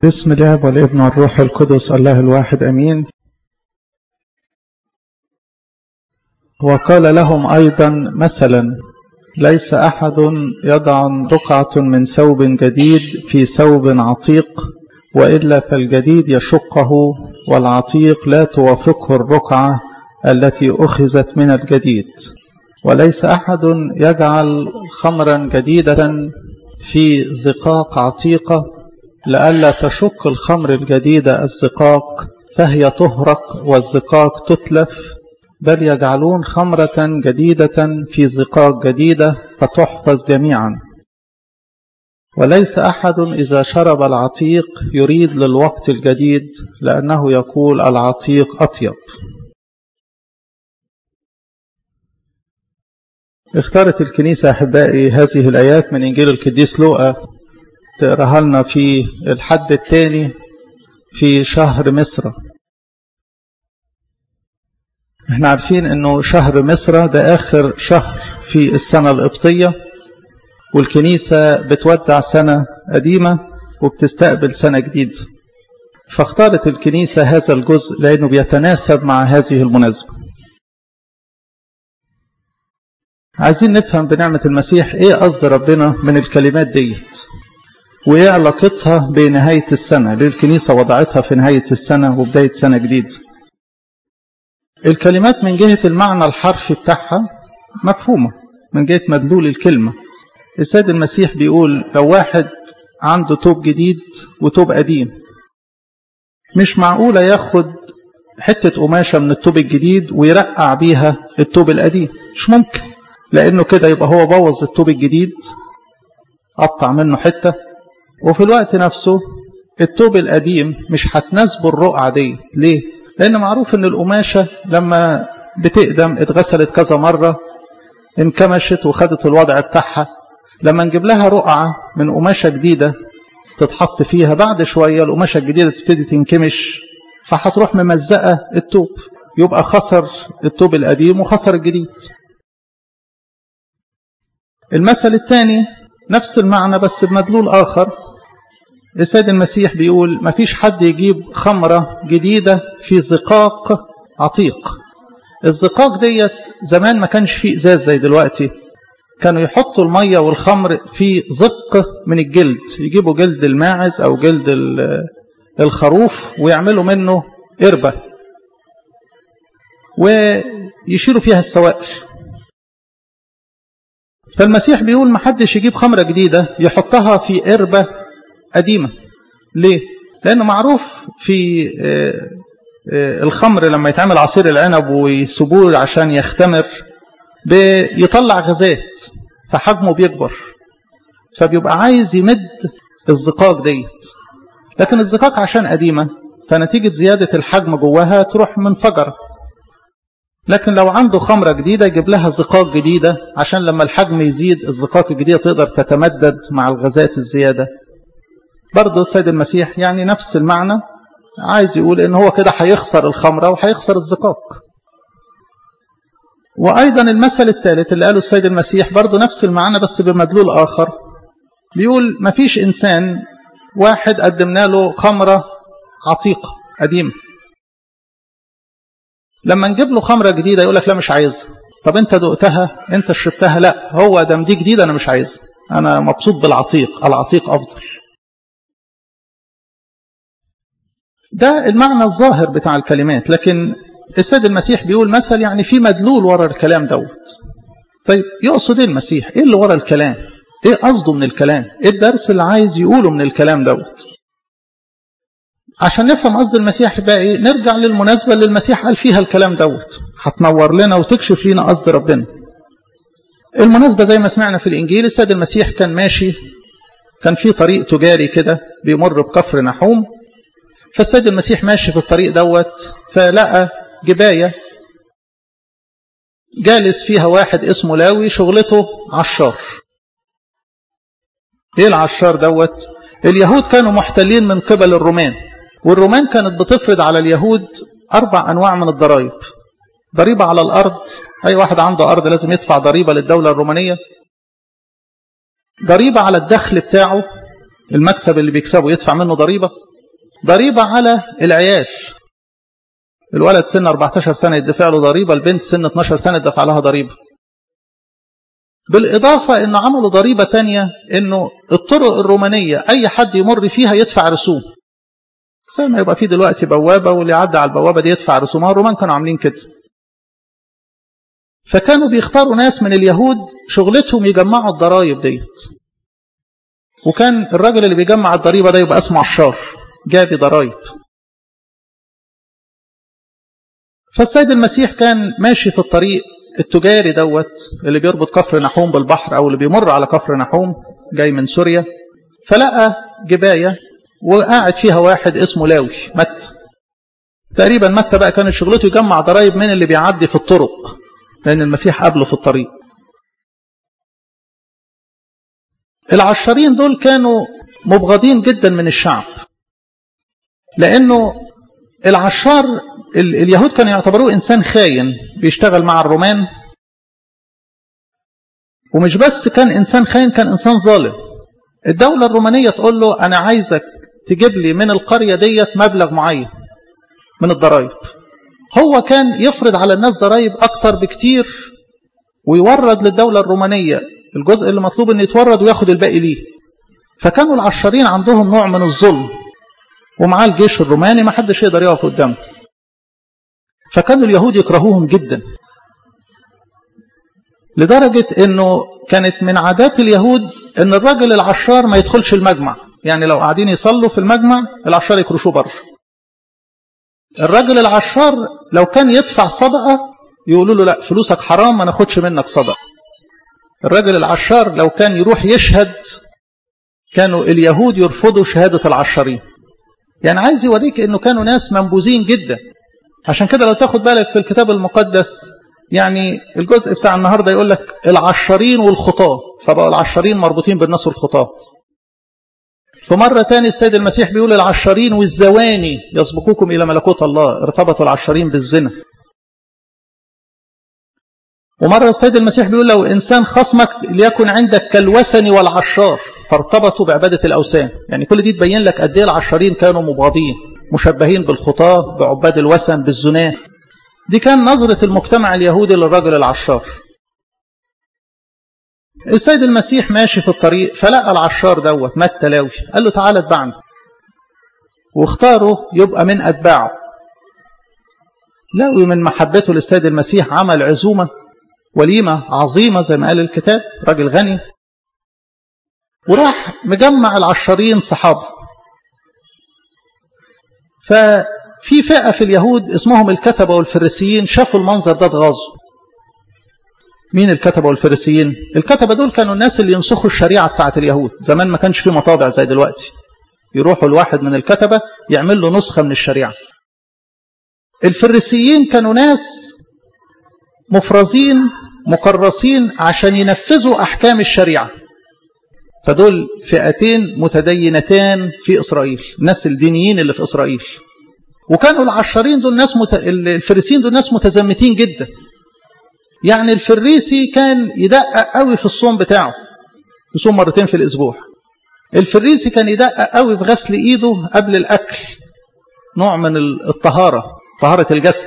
بسم الاب والابن والروح القدس الله الواحد امين وقال لهم ايضا مثلا ليس احد يضع رقعه من ثوب جديد في ثوب عتيق والا فالجديد يشقه والعتيق لا توافقه الرقعه التي اخذت من الجديد وليس احد يجعل خمرا جديده في زقاق عتيقه لئلا تشق الخمر الجديدة الزقاق فهي تهرق والزقاق تتلف بل يجعلون خمرة جديدة في زقاق جديدة فتحفظ جميعا وليس أحد إذا شرب العتيق يريد للوقت الجديد لأنه يقول العتيق أطيب اختارت الكنيسة أحبائي هذه الآيات من إنجيل القديس لوقا تقراها لنا في الحد الثاني في شهر مصر احنا عارفين انه شهر مصر ده اخر شهر في السنة القبطية والكنيسة بتودع سنة قديمة وبتستقبل سنة جديدة فاختارت الكنيسة هذا الجزء لأنه بيتناسب مع هذه المناسبة عايزين نفهم بنعمة المسيح ايه قصد ربنا من الكلمات ديت وايه علاقتها بنهاية السنة ليه الكنيسة وضعتها في نهاية السنة وبداية سنة جديدة الكلمات من جهة المعنى الحرفي بتاعها مفهومة من جهة مدلول الكلمة السيد المسيح بيقول لو واحد عنده توب جديد وتوب قديم مش معقولة ياخد حتة قماشة من التوب الجديد ويرقع بيها التوب القديم مش ممكن لأنه كده يبقى هو بوظ التوب الجديد قطع منه حتة وفي الوقت نفسه التوب القديم مش هتناسبه الرقعة دي ليه؟ لأن معروف إن القماشة لما بتقدم اتغسلت كذا مرة انكمشت وخدت الوضع بتاعها لما نجيب لها رقعة من قماشة جديدة تتحط فيها بعد شوية القماشة الجديدة تبتدي تنكمش فهتروح ممزقة التوب يبقى خسر التوب القديم وخسر الجديد المثل الثاني نفس المعنى بس بمدلول آخر السيد المسيح بيقول ما فيش حد يجيب خمرة جديدة في زقاق عتيق الزقاق ديت زمان ما كانش فيه إزاز زي دلوقتي كانوا يحطوا المية والخمر في زق من الجلد يجيبوا جلد الماعز أو جلد الخروف ويعملوا منه قربة ويشيلوا فيها السوائل فالمسيح بيقول ما حدش يجيب خمرة جديدة يحطها في قربة قديمة ليه؟ لأنه معروف في الخمر لما يتعمل عصير العنب ويسيبوه عشان يختمر بيطلع غازات فحجمه بيكبر فبيبقى عايز يمد الزقاق ديت لكن الزقاق عشان قديمة فنتيجة زيادة الحجم جواها تروح منفجرة لكن لو عنده خمرة جديدة يجيب لها زقاق جديدة عشان لما الحجم يزيد الزقاق الجديدة تقدر تتمدد مع الغازات الزيادة برضه السيد المسيح يعني نفس المعنى عايز يقول ان هو كده هيخسر الخمرة وهيخسر الزقاق وأيضا المثل الثالث اللي قاله السيد المسيح برضه نفس المعنى بس بمدلول آخر بيقول ما فيش إنسان واحد قدمنا له خمرة عتيقة قديمة لما نجيب له خمرة جديدة يقول لك لا مش عايزها طب انت دقتها انت شربتها لا هو دم دي جديدة انا مش عايزها انا مبسوط بالعتيق العتيق افضل ده المعنى الظاهر بتاع الكلمات لكن السيد المسيح بيقول مثل يعني في مدلول ورا الكلام دوت طيب يقصد ايه المسيح ايه اللي ورا الكلام ايه قصده من الكلام ايه الدرس اللي عايز يقوله من الكلام دوت عشان نفهم قصد المسيح بقى ايه نرجع للمناسبة اللي المسيح قال فيها الكلام دوت هتنور لنا وتكشف لنا قصد ربنا المناسبة زي ما سمعنا في الإنجيل السيد المسيح كان ماشي كان في طريق تجاري كده بيمر بكفر نحوم فالسيد المسيح ماشي في الطريق دوت فلقى جباية جالس فيها واحد اسمه لاوي شغلته عشار ايه العشار دوت اليهود كانوا محتلين من قبل الرومان والرومان كانت بتفرض على اليهود أربع أنواع من الضرائب ضريبة على الأرض أي واحد عنده أرض لازم يدفع ضريبة للدولة الرومانية ضريبة على الدخل بتاعه المكسب اللي بيكسبه يدفع منه ضريبة ضريبة على العيال الولد سن 14 سنة يدفع له ضريبة البنت سن 12 سنة يدفع لها ضريبة بالإضافة أنه عملوا ضريبة تانية أنه الطرق الرومانية أي حد يمر فيها يدفع رسوم زي ما يبقى في دلوقتي بوابة واللي يعدي على البوابة دي يدفع رسومها الرومان كانوا عاملين كده فكانوا بيختاروا ناس من اليهود شغلتهم يجمعوا الضرايب ديت وكان الراجل اللي بيجمع الضريبة ده يبقى اسمه عشار جابي ضرايب فالسيد المسيح كان ماشي في الطريق التجاري دوت اللي بيربط كفر نحوم بالبحر او اللي بيمر على كفر نحوم جاي من سوريا فلقى جبايه وقاعد فيها واحد اسمه لاوي مت تقريبا متى بقى كانت شغلته يجمع ضرائب من اللي بيعدي في الطرق لان المسيح قابله في الطريق العشرين دول كانوا مبغضين جدا من الشعب لانه العشار اليهود كانوا يعتبروه انسان خاين بيشتغل مع الرومان ومش بس كان انسان خاين كان انسان ظالم الدولة الرومانية تقول له انا عايزك تجيب لي من القرية ديت مبلغ معين من الضرائب هو كان يفرض على الناس ضرائب اكتر بكتير ويورد للدولة الرومانية الجزء اللي مطلوب ان يتورد وياخد الباقي ليه فكانوا العشرين عندهم نوع من الظلم ومعاه الجيش الروماني ما حدش يقدر يقف قدامه فكانوا اليهود يكرهوهم جدا لدرجة انه كانت من عادات اليهود ان الراجل العشار ما يدخلش المجمع يعني لو قاعدين يصلوا في المجمع العشار يكرشوه بره الراجل العشار لو كان يدفع صدقة يقولوا له لا فلوسك حرام ما ناخدش منك صدقة الراجل العشار لو كان يروح يشهد كانوا اليهود يرفضوا شهادة العشارين يعني عايز يوريك انه كانوا ناس منبوذين جدا عشان كده لو تاخد بالك في الكتاب المقدس يعني الجزء بتاع النهارده يقول لك العشرين والخطاة فبقوا العشرين مربوطين بالناس والخطاة فمرة تاني السيد المسيح بيقول العشرين والزواني يسبقوكم إلى ملكوت الله ارتبطوا العشرين بالزنا ومرة السيد المسيح بيقول لو إنسان خصمك ليكن عندك كالوثن والعشار فارتبطوا بعبادة الأوثان يعني كل دي تبين لك قد ايه العشرين كانوا مبغضين مشبهين بالخطاة بعباد الوثن بالزنا دي كان نظرة المجتمع اليهودي للرجل العشار السيد المسيح ماشي في الطريق فلقى العشار دوت مات تلاوي قال له تعالى اتبعني واختاره يبقى من أتباعه لاوي من محبته للسيد المسيح عمل عزومة وليمة عظيمة زي ما قال الكتاب راجل غني وراح مجمع العشرين صحابه ففي فئة في اليهود اسمهم الكتبة والفريسيين شافوا المنظر ده اتغاظوا مين الكتبة والفريسيين الكتبة دول كانوا الناس اللي ينسخوا الشريعة بتاعت اليهود زمان ما كانش في مطابع زي دلوقتي يروحوا الواحد من الكتبة يعمل له نسخة من الشريعة الفريسيين كانوا ناس مفرزين مكرسين عشان ينفذوا أحكام الشريعة فدول فئتين متدينتان في إسرائيل الناس الدينيين اللي في إسرائيل وكانوا العشرين دول ناس مت... الفريسيين دول ناس متزمتين جدا يعني الفريسي كان يدقق قوي في الصوم بتاعه يصوم مرتين في الأسبوع الفريسي كان يدقق قوي في غسل إيده قبل الأكل نوع من الطهارة طهارة الجسد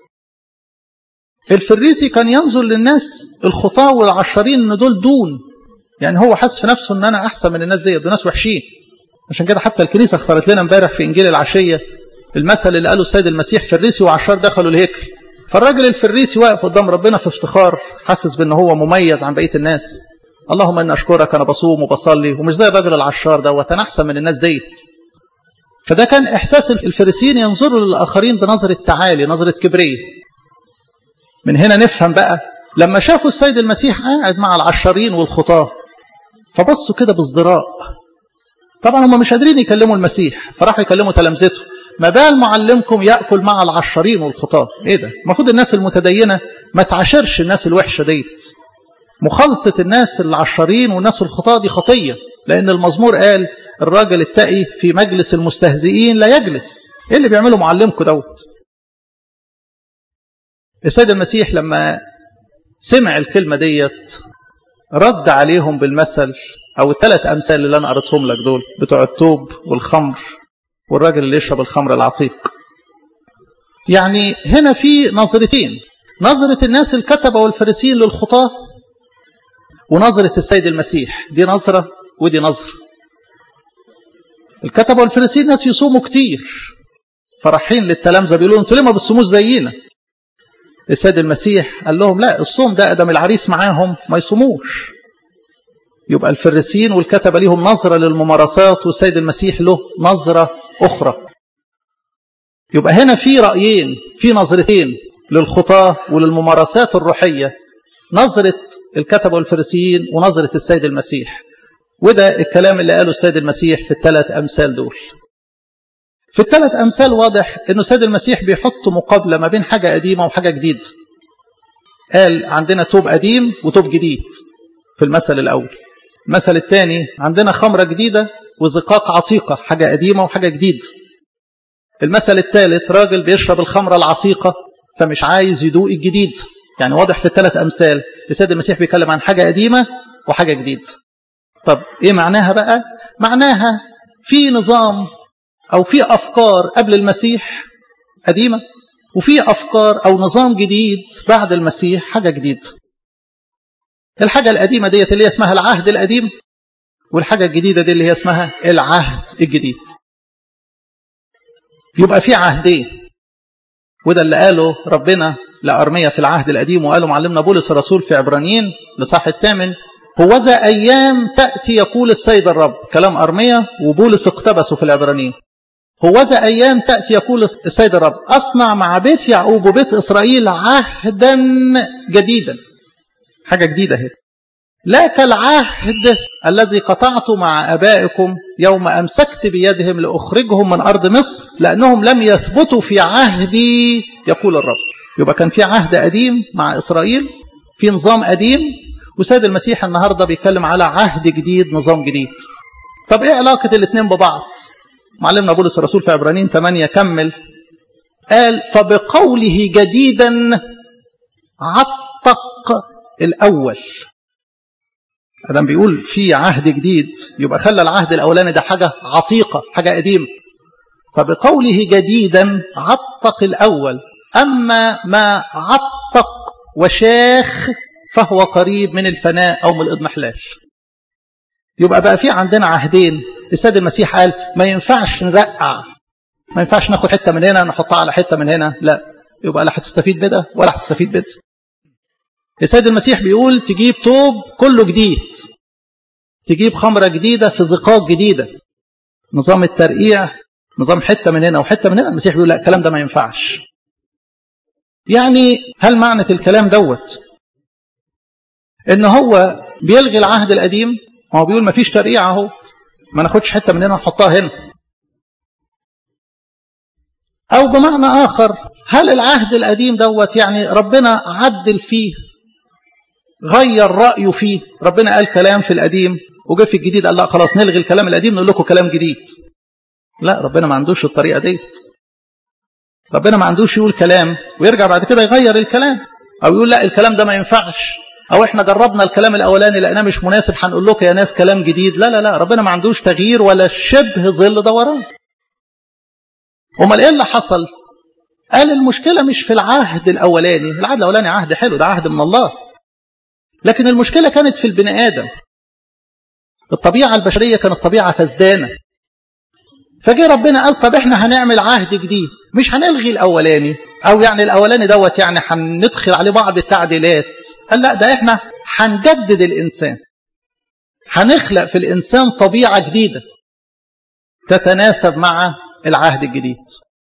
الفريسي كان ينظر للناس الخطاة والعشرين ان دول دون يعني هو حس في نفسه ان انا احسن من الناس دي دول ناس وحشين عشان كده حتى الكنيسة اختارت لنا امبارح في انجيل العشية المثل اللي قاله السيد المسيح فريسي وعشار دخلوا الهيكل فالراجل الفريسي واقف قدام ربنا في افتخار حاسس بان هو مميز عن بقية الناس اللهم اني اشكرك انا بصوم وبصلي ومش زي الراجل العشار دوت انا احسن من الناس ديت فده كان احساس الفريسيين ينظروا للاخرين بنظرة تعالي نظرة كبرية من هنا نفهم بقى لما شافوا السيد المسيح قاعد مع العشرين والخطاة فبصوا كده بازدراء طبعا هم مش قادرين يكلموا المسيح فراحوا يكلموا تلامذته ما بال معلمكم يأكل مع العشرين والخطاة ايه ده المفروض الناس المتدينة ما تعاشرش الناس الوحشة ديت مخالطة الناس العشرين والناس الخطاة دي خطية لأن المزمور قال الراجل التقي في مجلس المستهزئين لا يجلس ايه اللي بيعمله معلمكم دوت السيد المسيح لما سمع الكلمة ديت رد عليهم بالمثل أو الثلاث أمثال اللي أنا قريتهم لك دول بتوع التوب والخمر والراجل اللي يشرب الخمر العتيق يعني هنا في نظرتين نظرة الناس الكتبة والفريسيين للخطاة ونظرة السيد المسيح دي نظرة ودي نظرة الكتبة والفريسيين ناس يصوموا كتير فرحين للتلامذة بيقولوا انتوا ليه ما بتصوموش زينا السيد المسيح قال لهم لا الصوم ده ادم العريس معاهم ما يصوموش يبقى الفريسيين والكتبة ليهم نظرة للممارسات والسيد المسيح له نظرة أخرى يبقى هنا في رأيين في نظرتين للخطاة وللممارسات الروحية نظرة الكتبة والفريسيين ونظرة السيد المسيح وده الكلام اللي قاله السيد المسيح في الثلاث أمثال دول في الثلاث أمثال واضح أنه السيد المسيح بيحط مقابلة ما بين حاجة قديمة وحاجة جديدة قال عندنا توب قديم وتوب جديد في المثل الأول المثل الثاني عندنا خمرة جديدة وزقاق عتيقة حاجة قديمة وحاجة جديدة المثل الثالث راجل بيشرب الخمرة العتيقة فمش عايز يدوق الجديد يعني واضح في الثلاث أمثال السيد المسيح بيتكلم عن حاجة قديمة وحاجة جديدة طب إيه معناها بقى معناها في نظام أو في أفكار قبل المسيح قديمة وفي أفكار أو نظام جديد بعد المسيح حاجة جديدة الحاجة القديمة ديت اللي هي اسمها العهد القديم والحاجة الجديدة دي اللي هي اسمها العهد الجديد يبقى في عهدين وده اللي قاله ربنا لأرمية في العهد القديم وقاله معلمنا بولس الرسول في عبرانيين لصح الثامن هوذا أيام تأتي يقول السيد الرب كلام أرمية وبولس اقتبسوا في العبرانيين هوذا أيام تأتي يقول السيد الرب أصنع مع بيت يعقوب وبيت إسرائيل عهدا جديدا حاجة جديدة هنا لا كالعهد الذي قطعت مع أبائكم يوم أمسكت بيدهم لأخرجهم من أرض مصر لأنهم لم يثبتوا في عهدي يقول الرب يبقى كان في عهد قديم مع إسرائيل في نظام قديم وسيد المسيح النهاردة بيتكلم على عهد جديد نظام جديد طب إيه علاقة الاثنين ببعض معلمنا بولس الرسول في عبرانيين 8 كمل قال فبقوله جديدا عتق الأول ادم بيقول في عهد جديد يبقى خلى العهد الاولاني ده حاجه عتيقه حاجه قديمه فبقوله جديدا عتق الاول اما ما عتق وشاخ فهو قريب من الفناء او من الاضمحلال يبقى بقى في عندنا عهدين السيد المسيح قال ما ينفعش نرقع ما ينفعش ناخد حته من هنا نحطها على حته من هنا لا يبقى لا هتستفيد بده ولا هتستفيد بده السيد المسيح بيقول تجيب توب كله جديد تجيب خمرة جديدة في زقاق جديدة نظام الترقيع نظام حتة من هنا وحتة من هنا المسيح بيقول لا الكلام ده ما ينفعش يعني هل معنى الكلام دوت ان هو بيلغي العهد القديم هو بيقول ما فيش ترقيع اهو ما ناخدش حتة من هنا ونحطها هنا أو بمعنى آخر هل العهد القديم دوت يعني ربنا عدل فيه غير رأيه فيه ربنا قال كلام في القديم وجه في الجديد قال لا خلاص نلغي الكلام القديم نقول لكم كلام جديد لا ربنا ما عندوش الطريقة ديت ربنا ما عندوش يقول كلام ويرجع بعد كده يغير الكلام أو يقول لا الكلام ده ما ينفعش أو إحنا جربنا الكلام الأولاني لقيناه مش مناسب هنقول لكم يا ناس كلام جديد لا لا لا ربنا ما عندوش تغيير ولا شبه ظل دوران امال ايه اللي حصل قال المشكله مش في العهد الاولاني العهد الاولاني عهد حلو ده عهد من الله لكن المشكله كانت في البني ادم الطبيعه البشريه كانت طبيعه فسدانه فجه ربنا قال طب احنا هنعمل عهد جديد مش هنلغي الاولاني او يعني الاولاني دوت يعني هندخل عليه بعض التعديلات قال لا ده احنا هنجدد الانسان هنخلق في الانسان طبيعه جديده تتناسب مع العهد الجديد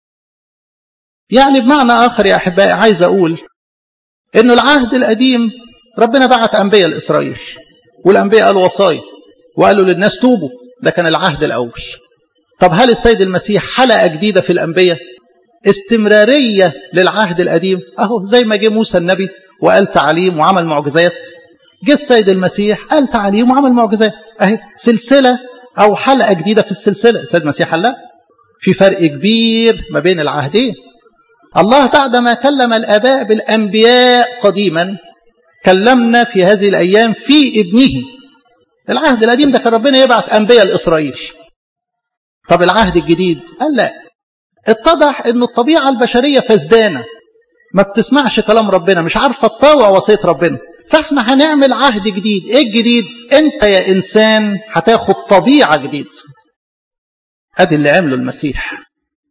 يعني بمعنى آخر يا أحبائي عايز أقول أنه العهد القديم ربنا بعت أنبياء لإسرائيل والأنبياء قالوا وصايا وقالوا للناس توبوا ده كان العهد الأول طب هل السيد المسيح حلقة جديدة في الأنبياء استمرارية للعهد القديم أهو زي ما جه موسى النبي وقال تعليم وعمل معجزات جه السيد المسيح قال تعليم وعمل معجزات أهي سلسلة أو حلقة جديدة في السلسلة السيد المسيح قال لا في فرق كبير ما بين العهدين الله بعدما كلم الآباء بالأنبياء قديما كلمنا في هذه الأيام في ابنه العهد القديم ده كان ربنا يبعت أنبياء لإسرائيل طب العهد الجديد قال لا اتضح ان الطبيعة البشرية فسدانة ما بتسمعش كلام ربنا مش عارفة تطاوع وصية ربنا فاحنا هنعمل عهد جديد ايه الجديد انت يا انسان هتاخد طبيعة جديد ادي اللي عمله المسيح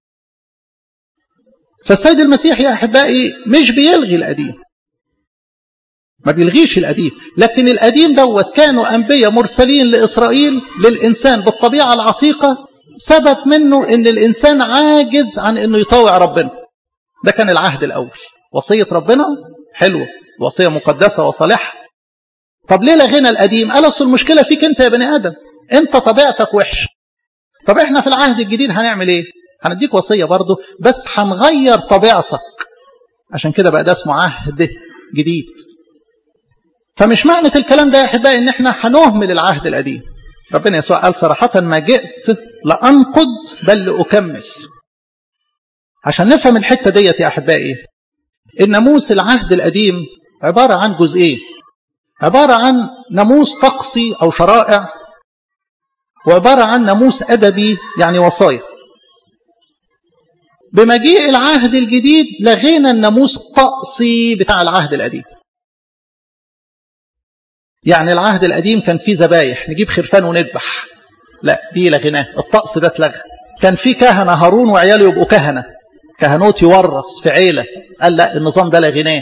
فالسيد المسيح يا احبائي مش بيلغي القديم ما بيلغيش القديم لكن القديم دوت كانوا انبياء مرسلين لاسرائيل للانسان بالطبيعه العتيقه ثبت منه ان الانسان عاجز عن انه يطاوع ربنا ده كان العهد الاول وصيه ربنا حلوه وصيه مقدسه وصالحه طب ليه لغينا القديم قال اصل المشكله فيك انت يا بني ادم انت طبيعتك وحشه طب احنا في العهد الجديد هنعمل ايه هنديك وصيه برضه بس هنغير طبيعتك عشان كده بقى ده اسمه عهد جديد فمش معنى الكلام ده يا احبائي ان احنا هنهمل العهد القديم ربنا يسوع قال صراحة ما جئت لأنقض بل لأكمل عشان نفهم الحتة ديت يا أحبائي الناموس العهد القديم عبارة عن جزئين عبارة عن ناموس طقسي أو شرائع وعبارة عن ناموس أدبي يعني وصايا بمجيء العهد الجديد لغينا الناموس الطقسي بتاع العهد القديم يعني العهد القديم كان فيه ذبايح نجيب خرفان وندبح لا دي لغيناه الطقس ده اتلغى كان في كهنه هارون وعياله يبقوا كهنه كهنوت يورث في عيله قال لا النظام ده لغيناه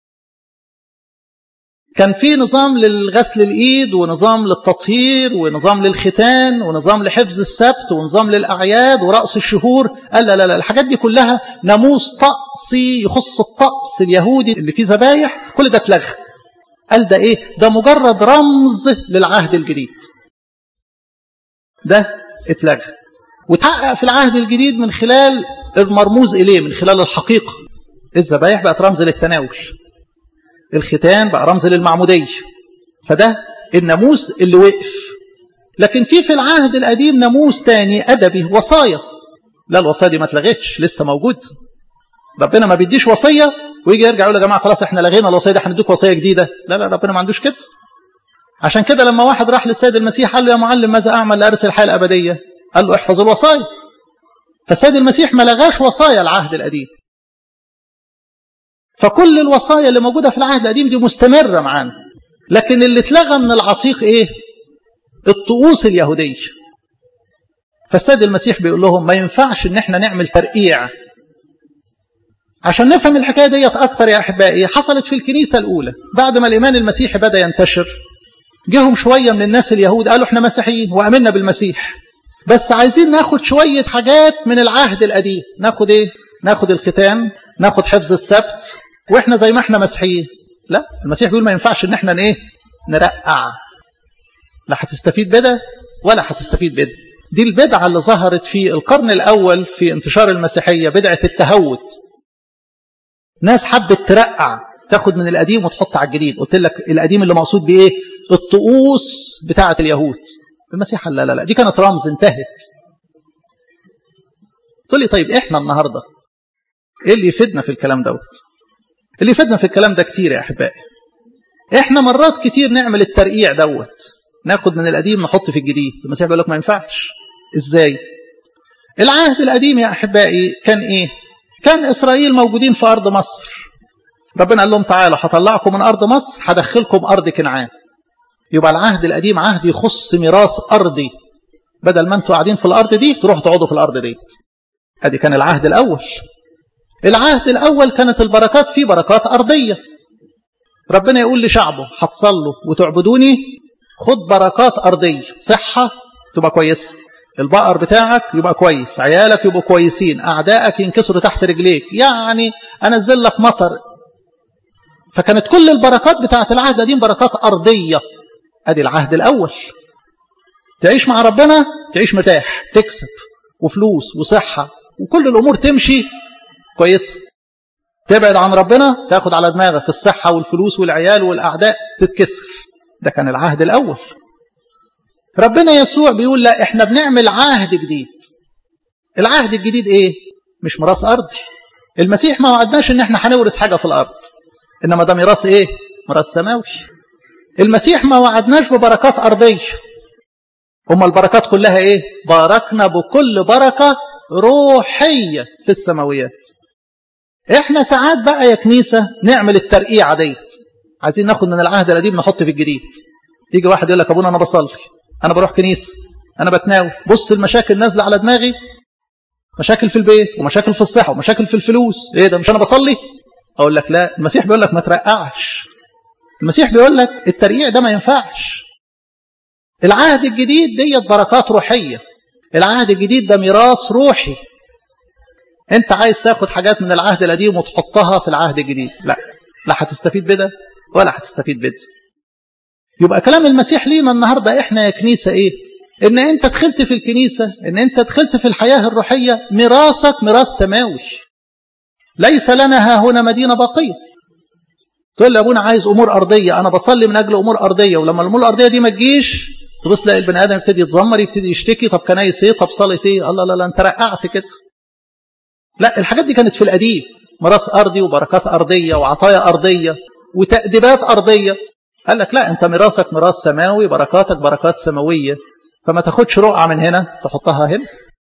كان في نظام للغسل الايد ونظام للتطهير ونظام للختان ونظام لحفظ السبت ونظام للاعياد ورأس الشهور قال لا لا لا الحاجات دي كلها ناموس طقسي يخص الطقس اليهودي اللي فيه ذبايح كل ده اتلغى قال ده ايه ده مجرد رمز للعهد الجديد ده اتلغى وتحقق في العهد الجديد من خلال المرموز اليه من خلال الحقيقه الذبايح بقت رمز للتناول الختان بقى رمز للمعموديه فده الناموس اللي وقف لكن في في العهد القديم ناموس تاني ادبي وصايا لا الوصايا دي ما اتلغتش لسه موجود ربنا ما بيديش وصيه ويجي يرجع يقول يا جماعه خلاص احنا لغينا الوصيه دي هنديك وصيه جديده لا لا ربنا ما عندوش كده عشان كده لما واحد راح للسيد المسيح قال له يا معلم ماذا اعمل لارث الحياه الابديه قال له احفظ الوصايا فالسيد المسيح ما لغاش وصايا العهد القديم فكل الوصايا اللي موجوده في العهد القديم دي مستمره معانا لكن اللي اتلغى من العتيق ايه الطقوس اليهوديه فالسيد المسيح بيقول لهم ما ينفعش ان احنا نعمل ترقيع عشان نفهم الحكايه ديت اكتر يا احبائي حصلت في الكنيسه الاولى بعد ما الايمان المسيحي بدا ينتشر جهم شويه من الناس اليهود قالوا احنا مسيحيين وامنا بالمسيح بس عايزين ناخد شويه حاجات من العهد القديم ناخد ايه ناخد الختان ناخد حفظ السبت واحنا زي ما احنا مسيحيين لا المسيح بيقول ما ينفعش ان احنا ايه نرقع لا هتستفيد بده ولا هتستفيد بده دي البدعه اللي ظهرت في القرن الاول في انتشار المسيحيه بدعه التهوت ناس حبت ترقع تاخد من القديم وتحط على الجديد قلت لك القديم اللي مقصود بايه الطقوس بتاعه اليهود المسيح لا لا لا دي كانت رمز انتهت تقول لي طيب احنا النهارده ايه اللي يفيدنا في الكلام دوت اللي يفيدنا في الكلام ده كتير يا احبائي احنا مرات كتير نعمل الترقيع دوت ناخد من القديم نحط في الجديد المسيح بيقول لك ما ينفعش ازاي العهد القديم يا احبائي كان ايه كان إسرائيل موجودين في أرض مصر ربنا قال لهم تعالوا هطلعكم من أرض مصر هدخلكم أرض كنعان يبقى العهد القديم عهد يخص ميراث أرضي بدل ما انتوا قاعدين في الأرض دي تروحوا تقعدوا في الأرض دي ادي كان العهد الأول العهد الأول كانت البركات فيه بركات أرضية ربنا يقول لشعبه هتصلوا وتعبدوني خد بركات أرضية صحة تبقى كويسة البقر بتاعك يبقى كويس عيالك يبقوا كويسين أعدائك ينكسروا تحت رجليك يعني أنزل لك مطر فكانت كل البركات بتاعت العهد القديم بركات أرضية أدي العهد الأول تعيش مع ربنا تعيش مرتاح تكسب وفلوس وصحة وكل الأمور تمشي كويس تبعد عن ربنا تاخد على دماغك الصحة والفلوس والعيال والأعداء تتكسر ده كان العهد الأول ربنا يسوع بيقول لا احنا بنعمل عهد جديد العهد الجديد ايه مش ميراث ارضي المسيح ما وعدناش ان احنا هنورث حاجه في الارض انما ده ميراث ايه ميراث سماوي المسيح ما وعدناش ببركات ارضيه أما البركات كلها إيه باركنا بكل بركة روحية في السماويات إحنا ساعات بقى يا كنيسة نعمل الترقيعة ديت عايزين ناخد من العهد القديم نحط في الجديد يجي واحد يقول لك أبونا أنا بصلي أنا بروح كنيسة أنا بتناول بص المشاكل نازلة على دماغي مشاكل في البيت ومشاكل في الصحة ومشاكل في الفلوس إيه ده مش أنا بصلي أقول لك لا المسيح بيقول لك ما ترقعش المسيح بيقول لك الترقيع ده ما ينفعش العهد الجديد ديت بركات روحية العهد الجديد ده ميراث روحي انت عايز تاخد حاجات من العهد القديم وتحطها في العهد الجديد لا لا هتستفيد بده ولا هتستفيد بده يبقى كلام المسيح لينا النهاردة احنا يا كنيسة ايه ان انت دخلت في الكنيسة ان انت دخلت في الحياة الروحية ميراثك ميراث سماوي ليس لنا ها هنا مدينة باقية تقول لي ابونا عايز امور ارضية انا بصلي من اجل امور ارضية ولما الامور الارضية دي ما تجيش تبص تلاقي البني ادم يبتدي يتذمر يبتدي يشتكي طب كنايس ايه طب صلاه ايه الله لا لا انت رقعت كده لا الحاجات دي كانت في القديم ميراث ارضي وبركات ارضيه وعطايا ارضيه وتاديبات ارضيه قال لك لا انت ميراثك ميراث سماوي بركاتك بركات سماويه فما تاخدش رقعه من هنا تحطها هنا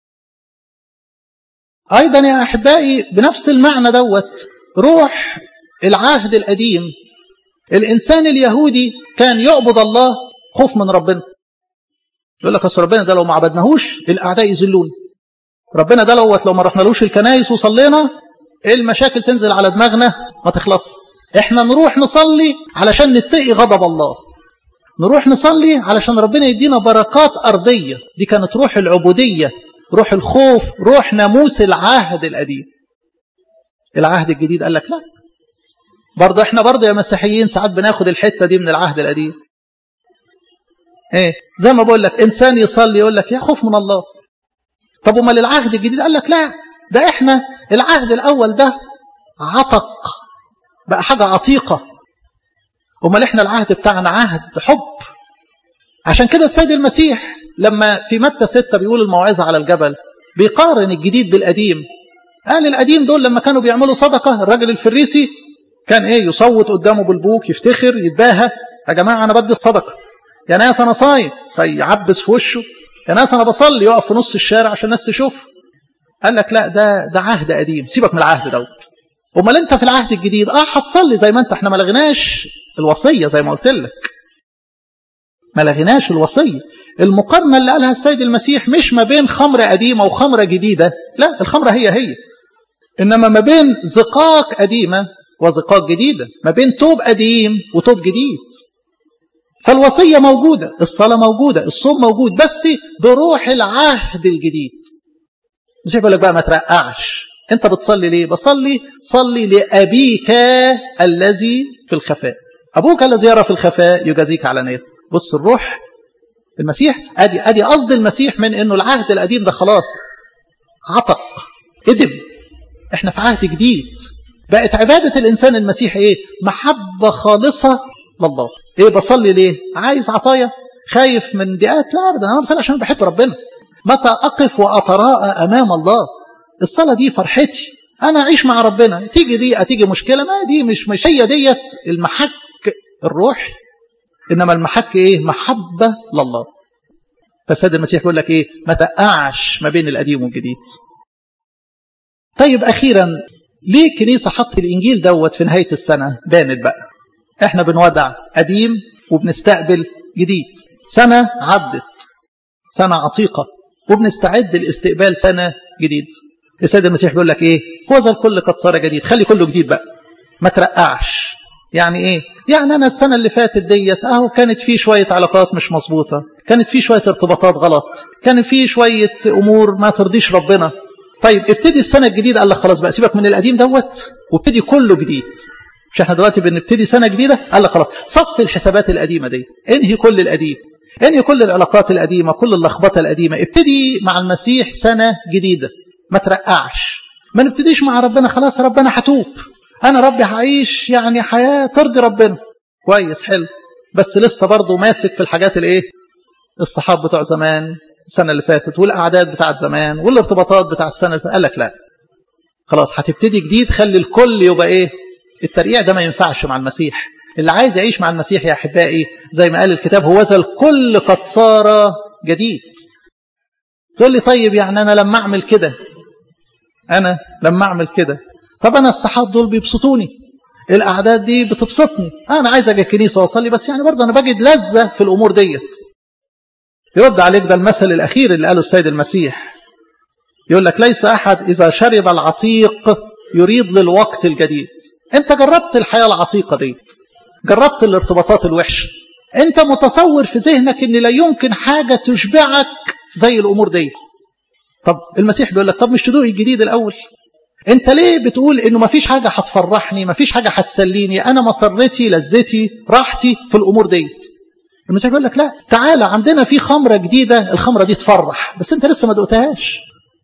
ايضا يا احبائي بنفس المعنى دوت روح العهد القديم الانسان اليهودي كان يعبد الله خوف من ربنا يقول لك اصل ربنا ده لو ما عبدناهوش الاعداء يذلون ربنا ده لو لو ما رحنالوش الكنايس وصلينا المشاكل تنزل على دماغنا ما تخلص احنا نروح نصلي علشان نتقي غضب الله نروح نصلي علشان ربنا يدينا بركات أرضية دي كانت روح العبودية روح الخوف روح ناموس العهد القديم العهد الجديد قال لك لا برضه احنا برضه يا مسيحيين ساعات بناخد الحتة دي من العهد القديم ايه زي ما بقول لك انسان يصلي يقول لك يا خوف من الله طب امال العهد الجديد قال لك لا ده احنا العهد الاول ده عتق بقى حاجه عتيقه امال احنا العهد بتاعنا عهد حب عشان كده السيد المسيح لما في متى ستة بيقول الموعظة على الجبل بيقارن الجديد بالقديم قال القديم دول لما كانوا بيعملوا صدقة الراجل الفريسي كان ايه يصوت قدامه بالبوك يفتخر يتباهى يا جماعة أنا بدي الصدقة يا ناس أنا صايم فيعبس في وشه يا ناس أنا بصلي يقف في نص الشارع عشان الناس تشوف قال لك لا ده ده عهد قديم سيبك من العهد دوت امال انت في العهد الجديد اه هتصلي زي ما انت احنا ما لغيناش الوصيه زي ما قلت لك ما لغيناش الوصيه المقارنه اللي قالها السيد المسيح مش ما بين خمره قديمه وخمره جديده لا الخمره هي هي انما ما بين زقاق قديمه وزقاق جديده ما بين توب قديم وتوب جديد فالوصيه موجوده الصلاه موجوده الصوم موجود بس بروح العهد الجديد مش بيقول لك بقى ما ترقعش انت بتصلي ليه بصلي صلي لابيك الذي في الخفاء ابوك الذي يرى في الخفاء يجازيك على نيته بص الروح المسيح ادي ادي قصد المسيح من انه العهد القديم ده خلاص عتق ادم احنا في عهد جديد بقت عباده الانسان المسيحي ايه محبه خالصه لله ايه بصلي ليه عايز عطايا خايف من ضيقات لا ابدا انا بصلي عشان بحب ربنا متى اقف واتراءى امام الله الصلاه دي فرحتي انا اعيش مع ربنا تيجي دي تيجي مشكله ما دي مش مش هي ديت المحك الروحي انما المحك ايه محبه لله فالسيد المسيح بيقول لك ايه ما تقعش ما بين القديم والجديد طيب اخيرا ليه الكنيسه حط الانجيل دوت في نهايه السنه بانت بقى احنا بنودع قديم وبنستقبل جديد سنه عدت سنه عتيقه وبنستعد لاستقبال سنه جديد السيد المسيح بيقول لك ايه هو ذا الكل قد صار جديد خلي كله جديد بقى ما ترقعش يعني ايه يعني انا السنه اللي فاتت ديت اهو كانت في شويه علاقات مش مظبوطه كانت في شويه ارتباطات غلط كان في شويه امور ما ترضيش ربنا طيب ابتدي السنه الجديده قال لك خلاص بقى سيبك من القديم دوت وابتدي كله جديد مش احنا دلوقتي بنبتدي سنه جديده قال لك خلاص صف الحسابات القديمه ديت انهي كل القديم انهي كل العلاقات القديمه كل اللخبطه القديمه ابتدي مع المسيح سنه جديده ما ترقعش ما نبتديش مع ربنا خلاص ربنا هتوب انا ربي هعيش يعني حياه ترضي ربنا كويس حلو بس لسه برضه ماسك في الحاجات الايه الصحاب بتوع زمان السنه اللي فاتت والاعداد بتاعت زمان والارتباطات بتاعت السنه اللي فاتت قال لك لا خلاص هتبتدي جديد خلي الكل يبقى ايه الترقيع ده ما ينفعش مع المسيح اللي عايز يعيش مع المسيح يا احبائي زي ما قال الكتاب هو ذا الكل قد صار جديد تقول لي طيب يعني أنا لما أعمل كده أنا لما أعمل كده طب أنا الصحاب دول بيبسطوني الأعداد دي بتبسطني أنا عايز أجي الكنيسة وأصلي بس يعني برضه أنا بجد لذة في الأمور ديت يرد عليك ده المثل الأخير اللي قاله السيد المسيح يقول لك ليس أحد إذا شرب العتيق يريد للوقت الجديد أنت جربت الحياة العتيقة ديت جربت الارتباطات الوحشة أنت متصور في ذهنك أن لا يمكن حاجة تشبعك زي الأمور ديت طب المسيح بيقول لك طب مش تدوق الجديد الأول انت ليه بتقول انه مفيش حاجة هتفرحني مفيش حاجة هتسليني انا مسرتي لذتي راحتي في الامور ديت المسيح بيقول لك لا تعالى عندنا في خمرة جديدة الخمرة دي تفرح بس انت لسه ما دقتهاش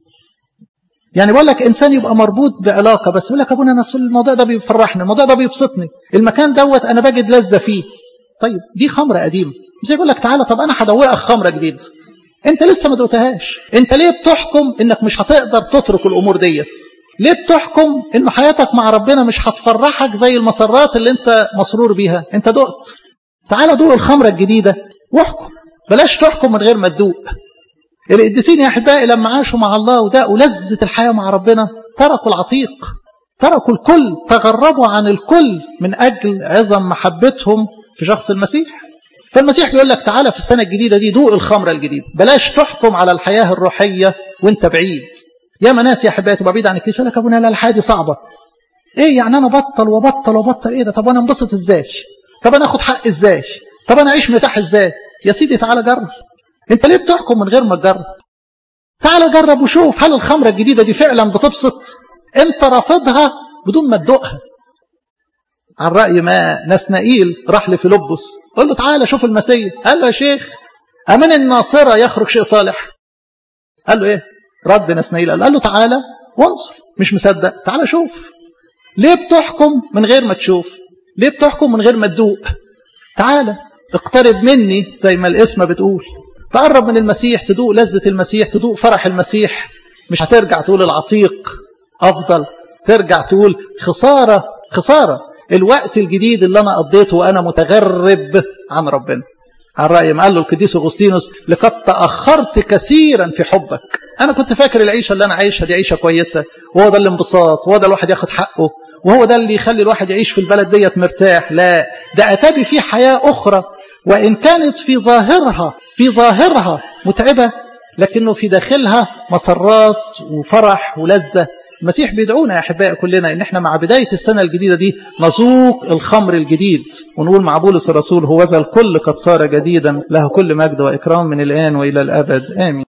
يعني بقول لك انسان يبقى مربوط بعلاقة بس يقول لك ابونا انا الموضوع ده بيفرحني الموضوع ده بيبسطني المكان دوت انا بجد لذة فيه طيب دي خمرة قديمة زي يقول لك تعالى طب انا هدوقك خمرة جديدة انت لسه ما دقتهاش انت ليه بتحكم انك مش هتقدر تترك الامور ديت ليه بتحكم ان حياتك مع ربنا مش هتفرحك زي المسرات اللي انت مسرور بيها انت دقت تعال دوق الخمرة الجديدة واحكم بلاش تحكم من غير ما تدوق القديسين يا احبائي لما عاشوا مع الله وداقوا لذة الحياة مع ربنا تركوا العتيق تركوا الكل تغربوا عن الكل من اجل عظم محبتهم في شخص المسيح فالمسيح بيقول لك تعالى في السنة الجديدة دي دوق الخمرة الجديدة بلاش تحكم على الحياة الروحية وانت بعيد يا ناس يا احبائي تبقى بعيد عن الكنيسه يقول لك ابونا لا الحياه دي صعبه ايه يعني انا بطل وبطل وبطل ايه ده طب وانا انبسط ازاي طب انا اخد حق ازاي طب انا اعيش مرتاح ازاي يا سيدي تعالى جرب انت ليه بتحكم من غير ما تجرب تعالى جرب وشوف هل الخمره الجديده دي فعلا بتبسط انت رافضها بدون ما تدوقها عن راي ما نسنائيل راح لفيلبس قال له تعالى شوف المسيح قال له يا شيخ امن الناصره يخرج شيء صالح قال له ايه رد نسنائيل قال له تعالى وانظر مش مصدق تعالى شوف ليه بتحكم من غير ما تشوف ليه بتحكم من غير ما تدوق تعالى اقترب مني زي ما الاسم بتقول تقرب من المسيح تدوق لذة المسيح تدوق فرح المسيح مش هترجع تقول العتيق أفضل ترجع تقول خسارة خسارة الوقت الجديد اللي أنا قضيته وأنا متغرب عن ربنا عن رأي ما قال له القديس أغسطينوس لقد تأخرت كثيرا في حبك أنا كنت فاكر العيشة اللي أنا عايشها دي عيشة كويسة وهو ده الانبساط وهو ده الواحد ياخد حقه وهو ده اللي يخلي الواحد يعيش في البلد ديت مرتاح لا ده أتابي فيه حياة أخرى وإن كانت في ظاهرها في ظاهرها متعبة لكنه في داخلها مسرات وفرح ولذة المسيح بيدعونا يا أحبائي كلنا إن إحنا مع بداية السنة الجديدة دي نذوق الخمر الجديد ونقول مع بولس الرسول هو ذا الكل قد صار جديدا له كل مجد وإكرام من الآن وإلى الأبد آمين